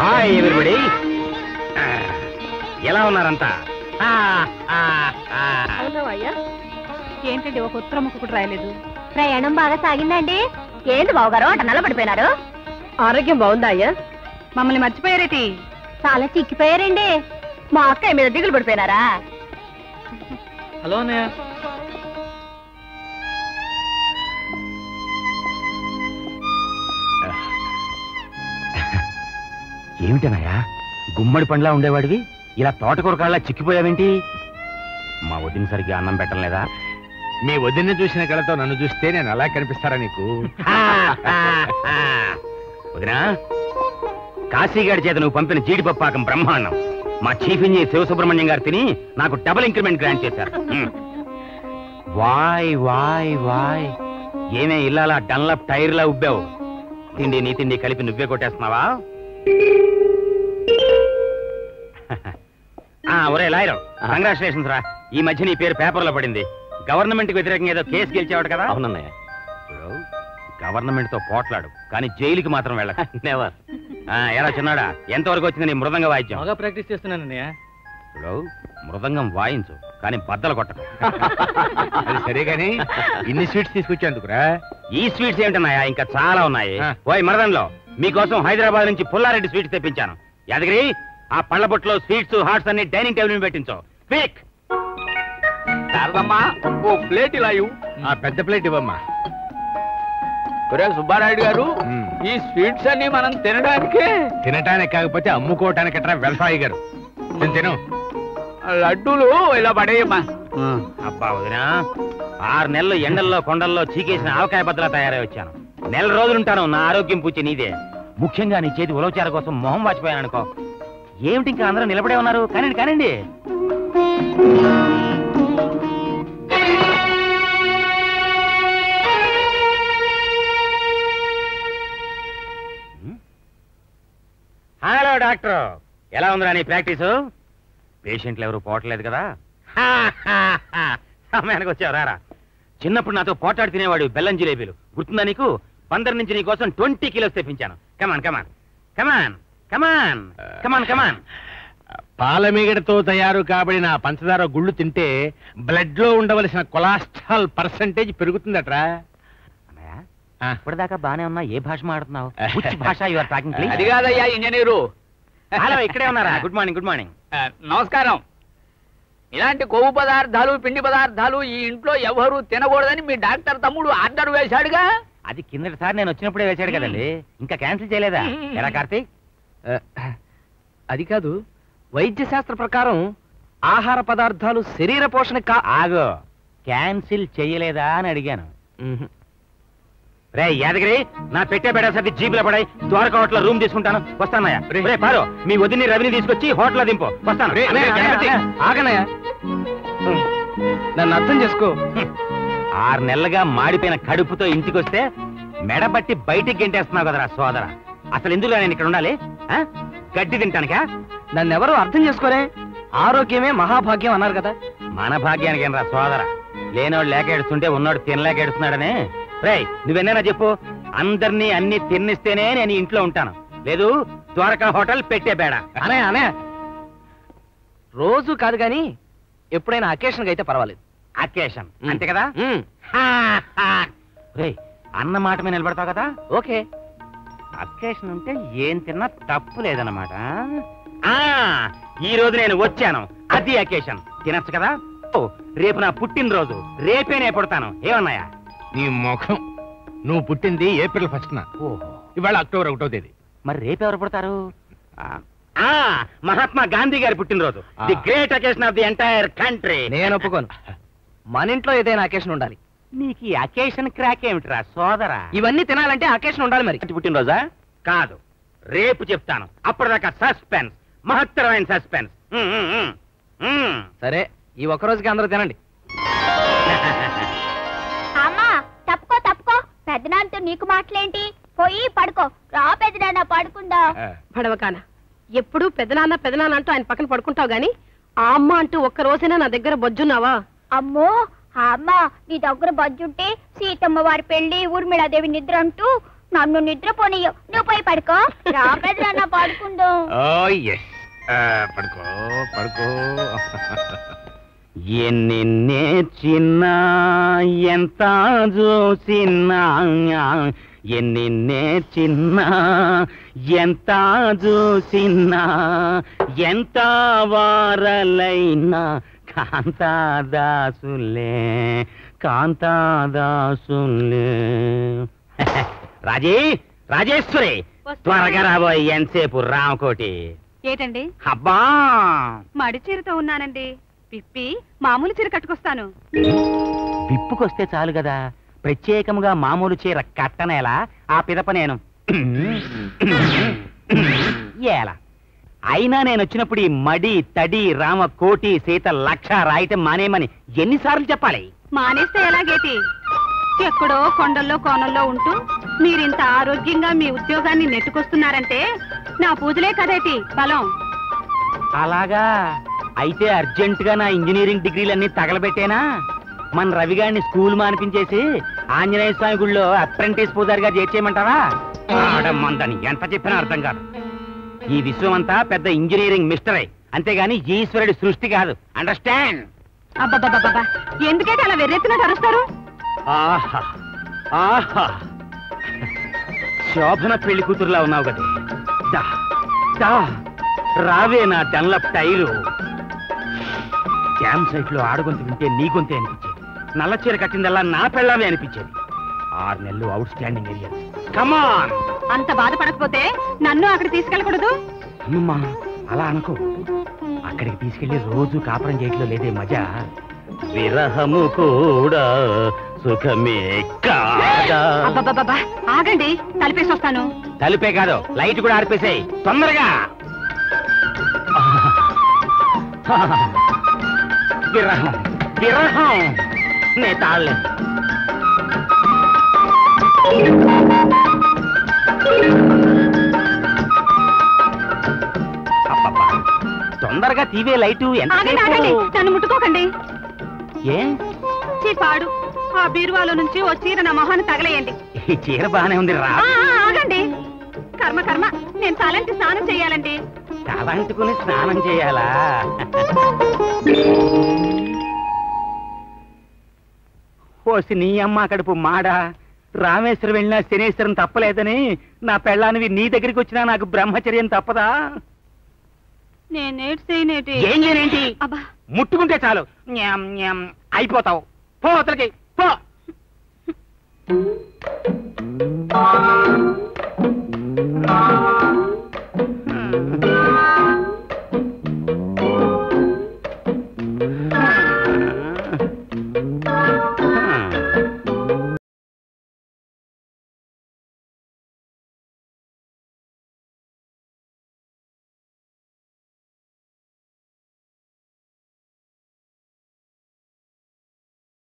Hi everybody ఎలా ఉన్నారంతా ఆ, ఆ, ఆ. అవునవయ్యా ఏంటండి ఒక ఉత్తరం ముక్క కూడా రాయలేదు ప్రయాణం బాగా సాగిందండి ఏంటి బావగారు అంట నిలబడిపోయినారు ఆరోగ్యం బాగుందా అయ్యా మమ్మల్ని మర్చిపోయారేటి చాలా చిక్కిపోయారండి మా అక్కయ్య మీద దిగులు పడిపోయినారా హలో అన్నయ్య ఏమిటనయ్యా గుమ్మడి పండ్లా ఉండేవాడివి ఇలా తోటకూర కాళ్ళ చిక్కిపోయావేంటి మా వదిన సరిగ్గా అన్నం పెట్టలేదా మీ వదిన చూసిన కళతో నన్ను చూస్తే నేను అలా కనిపిస్తారా నీకు వదినా కాశీగాడి చేత నువ్వు పంపిన జీడిపప్పాకం బ్రహ్మాండం మా చీఫ్ ఇంజనీర్ శివసుబ్రహ్మణ్యం గారు తిని నాకు డబుల్ ఇంక్రిమెంట్ గ్రాంట్ చేశారు హ్మ్. వాయ్ వాయ్ వాయ్ ఏమే ఇల్లాలా డన్లప్ టైర్లా ఉబ్బావు తిండి నీ తిండి కలిపి నువ్వే కొట్టేస్తున్నావా ఆ, ఒరే లాయరం కంగ్రాచులేషన్స్ రా ఈ మధ్య నీ పేరు పేపర్లో పడింది గవర్నమెంట్ కి వ్యతిరేకంగా ఏదో కేసు గెలిచావాడు కదా అవునన్నయ్య ఇప్పుడు గవర్నమెంట్ తో పోట్లాడు కానీ జైలుకి మాత్రం వెళ్ళక నెవర్ ఎలా చిన్నాడా ఎంతవరకు వచ్చింది నీ మృదంగ వాయిద్యం బాగా ప్రాక్టీస్ చేస్తున్నానన్నయ్య ఇప్పుడు మృదంగం వాయించు కానీ బద్దలు కొట్టకు అది సరే గాని ఇన్ని స్వీట్స్ తీసుకొచ్చేందుకురా ఈ స్వీట్స్ ఏమిటన్నాయా ఇంకా చాలా ఉన్నాయి ఆ. ఓయ్ మరదంలో మీకోసం హైదరాబాద్ నుంచి పుల్లారెడ్డి స్వీట్స్ తెప్పించాను యాదగిరి ఆ పళ్ళ బొట్లో స్వీట్స్ హాట్స్ అన్ని డైనింగ్ టేబుల్ మీద పెట్టించు క్విక్ శారదమ్మా ఓ ప్లేట్ ఇలా ఇవ్వు ఆ పెద్ద ప్లేట్ ఇవ్వమ్మా ఒరే సుబ్బారాయుడు గారు మ్మ్. ఈ స్వీట్స్ అన్ని మనం తినడానికే తినటానికి కాకపోతే అమ్ముకోవటానికి ఎట్రా వెళ్తాయి గారు తిను, తిను లడ్డూలు ఇలా పడేయమ్మా అబ్బా వదినా ఆరు నెలలు ఎండల్లో కొండల్లో చీకేసిన ఆవకాయ బద్దలా తయారై వచ్చాను నెల రోజులుంటాను నా ఆరోగ్యం పూచి నీదే ముఖ్యంగా నీ చేతి ఉలవచార కోసం మొహం వాచిపోయాను అనుకో ఏమిటి ఇంకా అందరూ నిలబడే ఉన్నారు కానండి కానండి హలో డాక్టర్ ఎలా ఉందిరా నీ ప్రాక్టీసు పేషెంట్లు ఎవరు పోవట్లేదు కదా హా, హా, హా. సమయానికి వచ్చావు రారా చిన్నప్పుడు నాతో పోటాడు తినేవాడు బెల్లం జిలేబీలు గుర్తుందా నీకు పందర్ నుంచి నీ కోసం ట్వంటీ కిలోస్ తెప్పించాను కమాన్ కమాన్ కమాన్ కమాన్ కమాన్ కమాన్ పాలమీగడతో తయారు కాబడిన ఆ పంచదార గుళ్ళు తింటే బ్లడ్ లో ఉండవలసిన కొలాస్ట్రాల్ పర్సంటేజ్ పెరుగుతుందట్రా అన్నయ్య ఆ. ఇప్పటిదాకా బానే ఉన్నా ఏ భాష మాట్లాడుతున్నావు Which భాష యు ఆర్ టాకింగ్ అది కాదయ్యా ఇంజనీరు హలో ఇక్కడే ఉన్నారా గుడ్ మార్నింగ్ గుడ్ మార్నింగ్ ఆ, నమస్కారం ఇలాంటి కొవ్వు పదార్థాలు పిండి పదార్థాలు ఈ ఇంట్లో ఎవరు తినకూడదని మీ డాక్టర్ తమ్ముడు ఆర్డర్ వేశాడుగా అది కిందటిసారి నేను వచ్చినప్పుడే వేశాడు కదండి ఇంకా క్యాన్సిల్ చేయలేదా ఎలా కార్తీక్ అది కాదు వైద్య శాస్త్ర ప్రకారం ఆహార పదార్థాలు శరీర పోషణ కా ఆగో క్యాన్సిల్ చేయలేదా అని అడిగాను రే యాదగిరి నా పెట్టే బెడ సర్ది జీపులో పడాయి ద్వారకా హోటల్ రూమ్ తీసుకుంటాను వస్తానయ్యా రే పారు మీ వదిని రవిని తీసుకొచ్చి హోటల్ దింపు వస్తాను రే, అన్నయ్య, రే, అన్నయ్య, గణపతి. అన్నయ్య. ఆగనయ్య నన్ను అర్థం చేసుకో హ్మ్. ఆరు నెలలుగా మాడిపోయిన కడుపుతో ఇంటికొస్తే మెడబట్టి బయటికి గెంటేస్తున్నావు కదరా సోదర అసలు ఎందులో నేను ఇక్కడ ఉండాలి ఆ? గడ్డి తింటానికా నన్నెవరూ అర్థం చేసుకోరే ఆరోగ్యమే మహాభాగ్యం అన్నారు కదా మన భాగ్యానికి ఏం రా సోదర లేనోడు లేక ఏడుస్తుంటే ఉన్నోడు తినలేక ఏడుస్తున్నాడనే రేయ్ నువ్వెన్నైనా చెప్పు అందరినీ అన్ని తిన్నిస్తేనే నేను ఈ ఇంట్లో ఉంటాను లేదు ద్వారకా హోటల్ పెట్టే బేడ అనే అనే రోజు కాదు కానీ ఎప్పుడైనా అకేషన్ అయితే పర్వాలేదు అకేషన్ అంతే కదా మ్మ్. రే అన్న మాట మీద నిలబడతావు కదా ఓకే అకేషన్ ఉంటే ఏం తిన్నా తప్పు లేదన్నమాట ఆ ఈ రోజు నేను వచ్చాను అది అకేషన్ తినచ్చు కదా ఓ, రేపు నా పుట్టినరోజు రేపే నేను పుడతాను ఏమన్నాయా నీ ముఖం నువ్వు పుట్టింది ఏప్రిల్ ఫస్ట్ ఓహో ఇవాళ అక్టోబర్ ఒకటో తేదీ మరి రేపు ఎవరు పుడతారు ఆ, ఆ, మహాత్మా గాంధీ గారి పుట్టినరోజు ఆ. The great occasion of the entire country నేను ఒప్పుకోను మన ఇంట్లో ఏదైనా అకేషన్ ఉండాలి నీకు ఈ అకేషన్ క్రాక్ ఏమిట్రా సోదరా ఇవన్నీ తినాలంటే అకేషన్ ఉండాలి మరి పుట్టినరోజా కాదు రేపు చెప్తాను అప్పటిదాకా సస్పెన్స్ మహత్తరమైన సస్పెన్స్ ఉమ్, ఉమ్, ఉమ్. ఉమ్. సరే ఈ ఒక్క రోజుకి అందరూ తినండి అమ్మా తప్పుకో తప్పుకో పెద్దనాన్నతో నీకు మాటలేంటి పోయి పడుకో రా పెద్దనాన్న పడుకుందా పడవకాన ఎప్పుడు పెదనాన్న పెదనాన్న అంటూ ఆయన పక్కన పడుకుంటావు గాని ఆ అమ్మ అంటూ ఒక్క రోజైనా నా దగ్గర బొజ్జున్నావా అమ్మో ఆ అమ్మ నీ దగ్గర బజ్జుంటే సీతమ్మ వారి పెళ్లి ఊర్మిళాదేవి నిద్ర అంటూ నన్ను నిద్రపోనీయు నువ్వు పోయి పడుకో రా పెద్దనాన్న పడుకుందాం ఓ ఎస్ పడుకో పడుకో ఎన్ని నేర్చినా ఎంత చూసినా ఎన్ని నేర్చినా ఎంత చూసినా ఎంత వారలైనా కాంతాదాసులే కాంతాదాసులే రాజీ రాజేశ్వరి త్వరగా రాబోయ్ ఎంతసేపు రామకోటి ఏటండి అబ్బా మడి చీరతో ఉన్నానండి పిప్పి మామూలు చీర కట్టుకొస్తాను విప్పుకొస్తే చాలు కదా ప్రత్యేకముగా మామూలు చీర కట్టనేలా ఆ పిదప నేను ఏలా అయినా నేను వచ్చినప్పుడు ఈ మడి తడి రామ కోటి సీత లక్ష రాయటం మానేమని ఎన్నిసార్లు చెప్పాలి మానేస్తే ఎలాగేటి ఎక్కడో కొండల్లో కోనల్లో ఉంటూ మీరింత ఆరోగ్యంగా మీ ఉద్యోగాన్ని నెట్టుకొస్తున్నారంటే నా పూజలే కదేటి బలం అలాగా అయితే అర్జెంటుగా నా ఇంజనీరింగ్ డిగ్రీలన్నీ తగలబెట్టేనా మన రవిగాడిని స్కూల్ మానిపించేసి ఆంజనేయ స్వామి గుళ్ళో అప్రెంటిస్ పూజారిగా చేర్చేయమంటావా ఆడమ్మందని ఎంత చెప్పినా అర్థం కాదు ఈ విశ్వం అంతా పెద్ద ఇంజనీరింగ్ మిస్టరే అంతేగాని ఈశ్వరుడి సృష్టి కాదు అండర్స్టాండ్ అబ్బబ్బబ్బబ్బా ఎందుకైతే అలా వెర్రెత్తినట్టు అరుస్తారు ఆహా ఆహా శోభన పెళ్లి కూతురులా ఉన్నావు కదా దా దా రావే నా డన్లప్ టైరు క్యాంప్ సైట్ లో ఆడగొంతు వింటే నీ గొంతే అనిపించేది నల్ల చీర కట్టిందల్లా నా పెళ్ళామే అనిపించేది ఆరు నెలలు అవుట్ స్టాండింగ్ ఏరియా కమాన్ అంత బాధపడకపోతే నన్ను అక్కడ తీసుకెళ్ళకూడదు అమ్మమ్మా అలా అనుకో అక్కడికి తీసుకెళ్లి రోజు కాపురం చేయట్లో లేదే మజా విరహము కూడా సుఖమే కాదా అబ్బబ్బబ్బా ఆగండి తలిపేసి వస్తాను తలుపే కాదు లైట్ కూడా ఆర్పేసాయి తొందరగా విరహం విరహం నే తాళ్ళే అబ్బబ్బా తొందరగా తీవే లైటు ఆగండి ఆగండి ఎంత నన్ను ముట్టుకోకండి ఏ చీ పాడు ఆ బీరువాలో నుంచి ఓ చీర నా మొహాన్ని తగలేయండి ఈ చీర బానే ఉంది రా ఆ, ఆ, ఆగండి కర్మ కర్మ నేను తలంటి స్నానం చేయాలండి తలంటుకుని స్నానం చేయాలా ఓసి నీ అమ్మ కడుపు మాడా రామేశ్వరం వెళ్ళినా శనేశ్వరం తప్పలేదని నా పెళ్ళానివి నీ దగ్గరికి వచ్చినా నాకు బ్రహ్మచర్యం తప్పదా నేనేటి ఏం చేయనేంటి అబ్బా ముట్టుకుంటే చాలు న్యాం, న్యాం, అయిపోతావు పో అతలకి పో